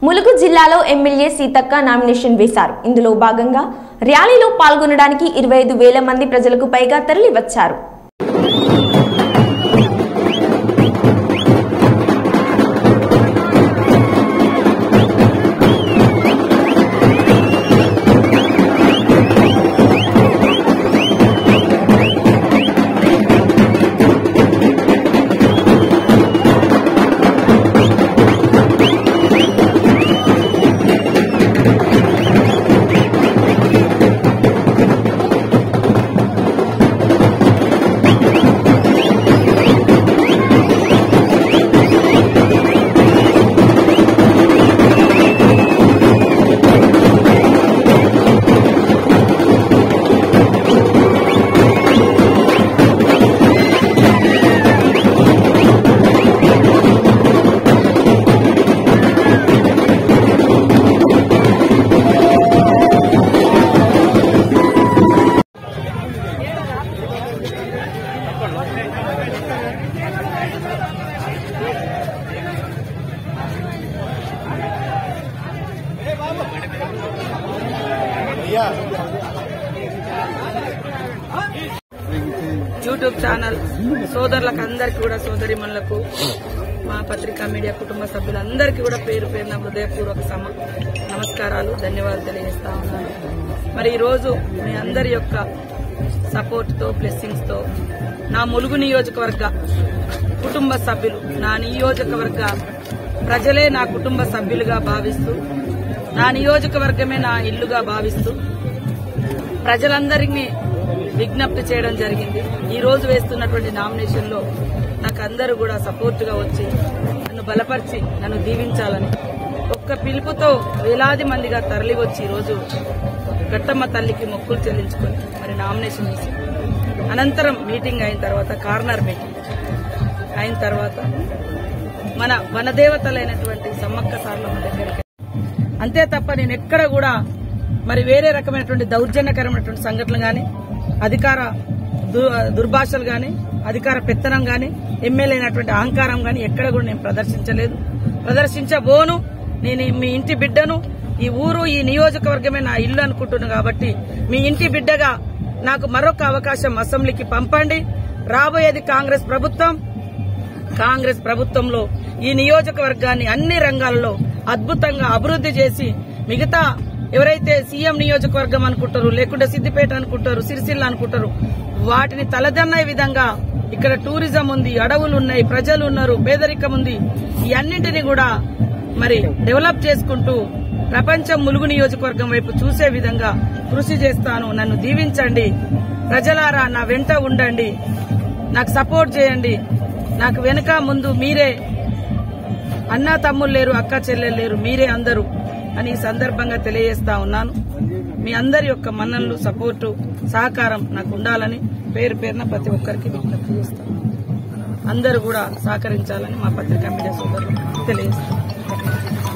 ములుగు జిల్లాలో MLA Seethakka nomination వేశారు ఇందులో భాగంగా ర్యాలీలో పాల్గొనడానికి ఇరవై ఐదు వేల మంది ప్రజలకు పైగా తరలి వచ్చారు యూట్యూబ్ ఛానల్ సోదరులకు అందరికీ కూడా సోదరిమణులకు మా పత్రికా మీడియా కుటుంబ సభ్యులందరికీ కూడా పేరు పేరున హృదయపూర్వక సమ నమస్కారాలు ధన్యవాదాలు తెలియజేస్తా ఉన్నాను మరి ఈరోజు మీ అందరి యొక్క సపోర్ట్ తో బ్లెస్సింగ్స్ తో నా ములుగు నియోజకవర్గ కుటుంబ సభ్యులు నా నియోజకవర్గ ప్రజలే నా కుటుంబ సభ్యులుగా భావిస్తూ నా నియోజకవర్గమే నా ఇల్లుగా భావిస్తూ ప్రజలందరినీ విజ్ఞప్తి చేయడం జరిగింది ఈ రోజు వేస్తున్నటువంటి నామినేషన్ లో నాకు అందరూ కూడా సపోర్ట్ గా వచ్చి నన్ను బలపరిచి నన్ను దీవించాలని ఒక్క పిలుపుతో వేలాది మందిగా తరలి వచ్చి ఈ రోజు గట్టమ్మ తల్లికి మొక్కులు చెల్లించుకొని మరి నామినేషన్ వేసి అనంతరం మీటింగ్ అయిన తర్వాత కార్నర్ మీటింగ్ అయిన తర్వాత మన వనదేవతలైనటువంటి సమ్మక్క సార్లమ్మ దగ్గరికి అంతే తప్ప నేను ఎక్కడ కూడా మరి వేరే రకమైనటువంటి దౌర్జన్యకరమైనటువంటి సంఘటనలు గాని అధికార దు- దుర్భాషలు గాని అధికార పెత్తనం గాని ఎమ్మెల్యే అయినటువంటి అహంకారం గాని ఎక్కడ కూడా నేను ప్రదర్శించలేదు ప్రదర్శించబోను నేను మీ ఇంటి బిడ్డను ఈ ఊరు ఈ నియోజకవర్గమే నా ఇల్లు అనుకుంటున్నాను కాబట్టి మీ ఇంటి బిడ్డగా నాకు మరొక అవకాశం అసెంబ్లీకి పంపండి రాబోయేది కాంగ్రెస్ ప్రభుత్వం కాంగ్రెస్ ప్రభుత్వంలో ఈ నియోజకవర్గాన్ని అన్ని రంగాల్లో అద్భుతంగా అభివృద్ది చేసి మిగతా ఎవరైతే సీఎం నియోజకవర్గం అనుకుంటారు లేకుంటే సిద్దిపేట అనుకుంటారు సిరిసిల్ల అనుకుంటారు వాటిని తలదన్నే విధంగా ఇక్కడ టూరిజం ఉంది అడవులు ఉన్నాయి ప్రజలు ఉన్నారు పేదరికం ఉంది ఈ అన్నింటినీ కూడా మరి డెవలప్ చేసుకుంటూ ప్రపంచం ములుగు నియోజకవర్గం వైపు చూసే విధంగా కృషి చేస్తాను నన్ను దీవించండి ప్రజలారా నా వెంట ఉండండి నాకు సపోర్ట్ చేయండి నాకు వెనుక ముందు మీరే అన్నా తమ్ముళ్ళు లేరు అక్క చెల్లెలు లేరు మీరే అందరూ అని ఈ సందర్భంగా తెలియజేస్తా ఉన్నాను మీ అందరి యొక్క మన్ననలు సపోర్టు సహకారం నాకు ఉండాలని పేరు పేరున ప్రతి ఒక్కరికి విజ్ఞప్తి చేస్తాను అందరూ కూడా సహకరించాలని మా పత్రికా మీడియా సోదరులు తెలియజేస్తాను